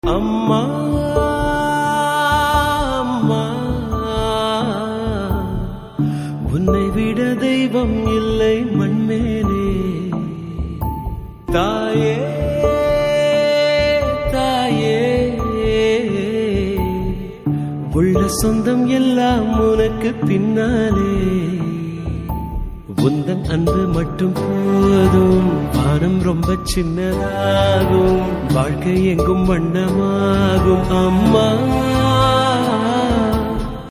அம்மா அம்மா உன்னை விட தெய்வம் இல்லை மண்மேலே தாயே தாயே உள்ள சொந்தம் எல்லாம் உனக்கு பின்னாலே உந்தன் அன்பு மட்டும் போதும் வானம் ரொம்ப சின்னதாகும் வாழ்க்கை எங்கும் வண்ணமாகும் அம்மா